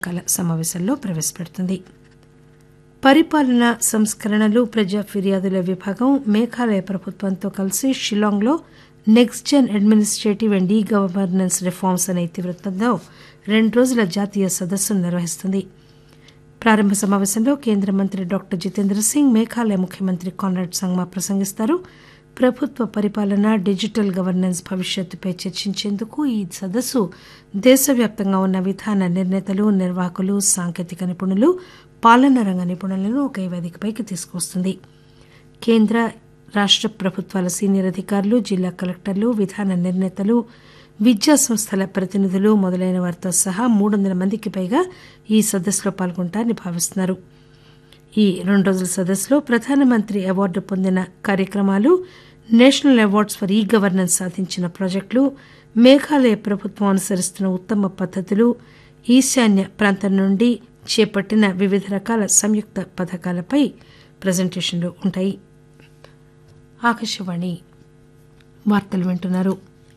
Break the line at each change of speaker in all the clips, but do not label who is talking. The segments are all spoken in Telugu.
కాల సమావేశంలో ప్రవేశపెడుతుంది పరిపాలన సంస్కరణలు ప్రజా ఫిర్యాదుల విభాగం మేఘాలయ ప్రభుత్వంతో కలిసి షిల్లాంగ్లో next gen administrative and e governance reforms అనే ఇతివృత్తంలో రెండు రోజుల జాతీయ సదస్సును నిర్వహిస్తుంది ప్రారంభ సమావేశంలో కేంద్ర మంత్రి డాక్టర్ జితేంద్ర సింగ్ మేఘాలయ ముఖ్యమంత్రి కాన్రాడ్ సంగ్మా ప్రసంగిస్తారు ప్రభుత్వ పరిపాలన డిజిటల్ గవర్నెన్స్ భవిష్యత్తుపై చర్చించేందుకు ఈ సదస్సు దేశవ్యాప్తంగా ఉన్న విధాన నిర్ణేతలు నిర్వాహకులు సాంకేతిక నిపుణులు పాలనా రంగ నిపుణులను ఒకే వేదికపైకి తీసుకువస్తుంది కేంద్ర రాష్ట ప్రభుత్వాల సీనియర్ అధికారులు జిల్లా కలెక్టర్లు విధాన నిర్ణేతలు విద్యా సంస్థల ప్రతినిధులు మొదలైన వారితో సహా మూడు వందల మందికి పైగా ఈ సదస్సులో పాల్గొంటారని భావిస్తున్నారు ఈ రెండు రోజుల సదస్సులో ప్రధానమంత్రి అవార్డు పొందిన కార్యక్రమాలు national awards for e governance సాధించిన ప్రాజెక్టులు మేఘాలయ ప్రభుత్వం అనుసరిస్తున్న ఉత్తమ పద్దతులు ఈశాన్య ప్రాంతం నుండి చేపట్టిన వివిధ రకాల సంయుక్త పథకాలపై ప్రజెంటేషన్లు ఉంటాయి ఆకాశవాణి వార్తలు వింటున్నారు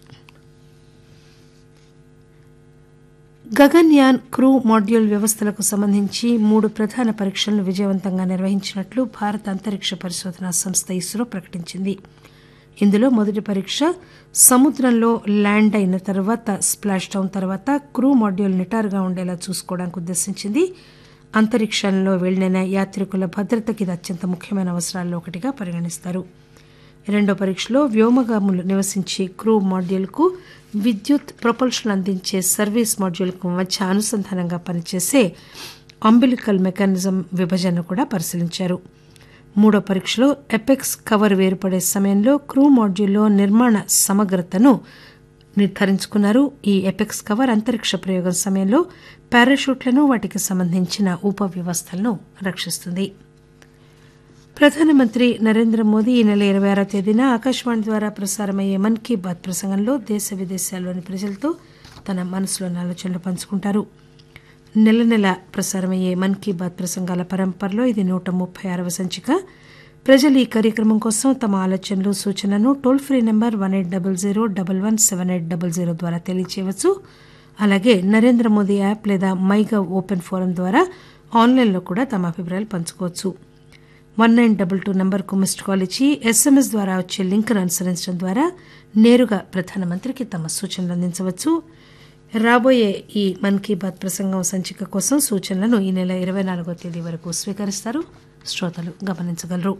గగన్యాన్ క్రూ మాడ్యూల్ వ్యవస్థలకు సంబంధించి మూడు ప్రధాన పరీక్షలను విజయవంతంగా నిర్వహించినట్లు భారత అంతరిక్ష పరిశోధనా సంస్థ ఇస్రో ప్రకటించింది ఇందులో మొదటి పరీక్ష సముద్రంలో ల్యాండ్ అయిన తర్వాత స్ప్లాష్ డౌన్ తర్వాత క్రూ మాడ్యూల్ నిటారుగా ఉండేలా చూసుకోవడానికి ఉద్దేశించింది అంతరిక్షంలో వెళ్లిన యాత్రికుల భద్రతకి ఇది అత్యంత ముఖ్యమైన అవసరాల్లో ఒకటిగా పరిగణిస్తారు రెండో పరీక్షలో వ్యోమగాములు నివసించే క్రూ మాడ్యూల్కు విద్యుత్ ప్రొపల్షన్ అందించే సర్వీస్ మాడ్యూల్కు మధ్య అనుసంధానంగా పనిచేసే అంబిలికల్ మెకానిజం విభజన కూడా పరిశీలించారు మూడో పరీక్షలో ఎపెక్స్ కవర్ వేరుపడే సమయంలో క్రూ మాడ్యూల్లో నిర్మాణ సమగ్రతను నిర్ధారించుకున్నారు ఈ ఎపెక్స్ కవర్ అంతరిక్ష ప్రయోగం సమయంలో పారాషూట్లను వాటికి సంబంధించిన ఉప వ్యవస్థలను రక్షిస్తుంది ప్రధానమంత్రి నరేంద్ర మోదీ ఈ నెల ఇరవై ఆరో తేదీన ఆకాశవాణి ద్వారా ప్రసారమయ్యే మన్ కీ బాత్ ప్రసంగంలో దేశ విదేశాల్లోని ప్రజలతో తన మనసులోని ఆలోచనలు పంచుకుంటారు నెల నెల ప్రసారమయ్యే మన్ కీ బాత్ ప్రసంగాల పరంపరలో ఇది నూట ముప్పై ఆరవ సంచిక ప్రజలు ఈ కార్యక్రమం కోసం తమ ఆలోచనలు సూచనలను toll free number one eight double zero double one seven eight double zero ద్వారా తెలియచేయవచ్చు అలాగే నరేంద్ర మోదీ యాప్ లేదా మైగవ్ ఓపెన్ ఫోరం ద్వారా ఆన్లైన్లో కూడా తమ అభిప్రాయాలు పంచుకోవచ్చు వన్ నైన్ డబల్ టూ నెంబర్కు మిస్డ్ కాల్ ఇచ్చి ఎస్ఎంఎస్ ద్వారా వచ్చే లింక్ను అనుసరించడం ద్వారా నేరుగా ప్రధానమంత్రికి తమ సూచనలు అందించవచ్చు రాబోయే ఈ మన్ కీ బాత్ ప్రసంగం సంచిక కోసం సూచనలను ఈ నెల ఇరవై నాలుగో తేదీ వరకు స్వీకరిస్తారు శ్రోతలు గమనించగలరు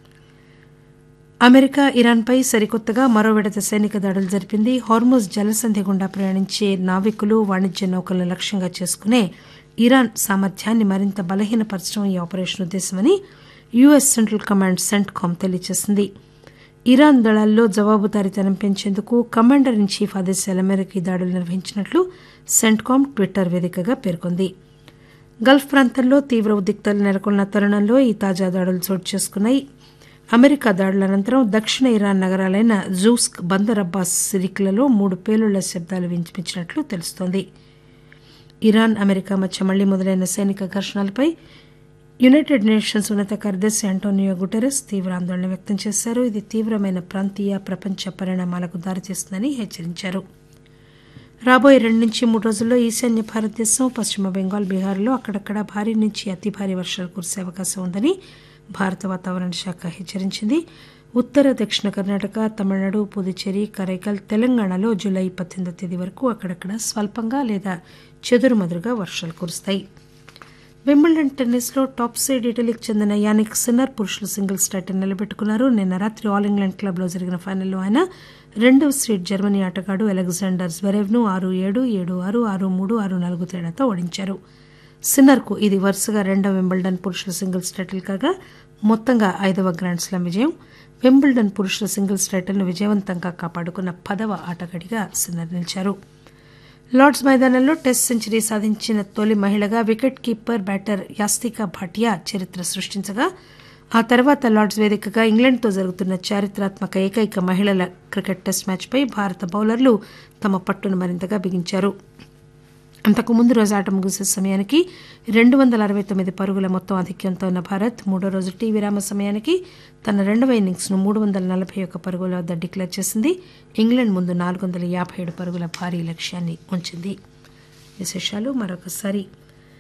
అమెరికా ఇరాన్పై సరికొత్తగా మరో విడత సైనిక దాడులు జరిపింది హార్మోజ్ జలసంధి గుండా ప్రయాణించే నావికులు వాణిజ్య నౌకలను లక్ష్యంగా చేసుకునే ఇరాన్ సామర్థ్యాన్ని మరింత బలహీనపరచడం ఈ ఆపరేషన్ ఉద్దేశమని యుఎస్ సెంట్రల్ కమాండ్ సెంట్కామ్ తెలియజేసింది ఇరాన్ దళాల్లో జవాబుదారీతనం పెంచేందుకు కమాండర్ ఇన్ చీఫ్ ఆదేశాల మేరకు ఈ దాడులు నిర్వహించినట్లు సెంట్కామ్ ట్విట్టర్ వేదికగా పేర్కొంది గల్ఫ్ ప్రాంతంలో తీవ్ర ఉద్రిక్తలు నెలకొన్న తరుణంలో ఈ తాజా దాడులు చోటు చేసుకున్నాయి అమెరికా దాడుల అనంతరం దక్షిణ ఇరాన్ నగరాలైన జూస్క్ బందర్ అబ్బాస్ సిరిక్లలో మూడు పేలుళ్ల శబ్దాలు వినిపించినట్లు తెలుస్తోంది ఇరాన్ అమెరికా మధ్య మళ్లీ మొదలైన సైనిక ఘర్షణలపై యునైటెడ్ నేషన్స్ ఉన్నత కార్యదర్శి అంటోనియో గుటెరస్ తీవ్ర ఆందోళన వ్యక్తం చేశారు ఇది తీవ్రమైన ప్రాంతీయ ప్రపంచ పరిణామాలకు దారితీస్తుందని హెచ్చరించారు రాబోయే రెండు నుంచి మూడు రోజుల్లో ఈశాన్య భారతదేశం పశ్చిమ బెంగాల్ బీహార్లో అక్కడక్కడ భారీ నుంచి అతి భారీ వర్షాలు కురిసే అవకాశం ఉందని భారత వాతావరణ శాఖ హెచ్చరించింది ఉత్తర దక్షిణ కర్ణాటక తమిళనాడు పుదుచ్చేరి కరైకల్ తెలంగాణలో జూలై పద్దెనిమిదో తేదీ వరకు అక్కడక్కడ స్వల్పంగా లేదా చెదురుమదురుగా వర్షాలు కురుస్తాయి వింబుల్డన్ టెన్నిస్లో టాప్ సైడ్ ఇటలీకి చెందిన యానిక్ సిన్నర్ పురుషుల సింగిల్స్ టైటిల్ నిలబెట్టుకున్నారు నిన్న రాత్రి ఆల్ ఇంగ్లాండ్ క్లబ్లో జరిగిన ఫైనల్లో ఆయన రెండవ సీడ్ జర్మనీ ఆటగాడు అలెగ్జాండర్ జ్వెరెవ్ను ఆరు ఏడు ఏడు ఆరు ఆరు మూడు ఆరు నాలుగు తేడాతో ఓడించారు సిన్నర్కు ఇది వరుసగా రెండవ వింబుల్డన్ పురుషుల సింగిల్స్ టైటిల్ కాగా మొత్తంగా ఐదవ గ్రాండ్ స్లామ్ విజయం వింబుల్డన్ పురుషుల సింగిల్స్ టైటిల్ను విజయవంతంగా కాపాడుకున్న పదవ ఆటగాడిగా సిన్నర్ నిలిచారు లార్డ్స్ మైదానంలో టెస్ట్ సెంచరీ సాధించిన తొలి మహిళగా wicket keeper batter Yastika Bhatia చరిత్ర సృష్టించగా ఆ తర్వాత లార్డ్స్ వేదికగా ఇంగ్లాండ్తో జరుగుతున్న చారిత్రాత్మక ఏకైక మహిళల క్రికెట్ టెస్ట్ మ్యాచ్పై భారత బౌలర్లు తమ పట్టును మరింతగా బిగించారు అంతకు ముందు రోజు ఆట ముగిసే సమయానికి రెండు వందల అరవై తొమ్మిది పరుగుల మొత్తం ఆధిక్యంతో ఉన్న భారత్ మూడో రోజు టీ విరామ సమయానికి తన రెండవ ఇన్నింగ్స్ను మూడు వందల నలభై ఒక్క పరుగుల వద్ద డిక్లేర్ చేసింది ఇంగ్లాండ్ ముందు నాలుగు వందల యాభై ఏడు పరుగుల భారీ లక్ష్యాన్ని ఉంచింది విశేషాలు మరొకసారి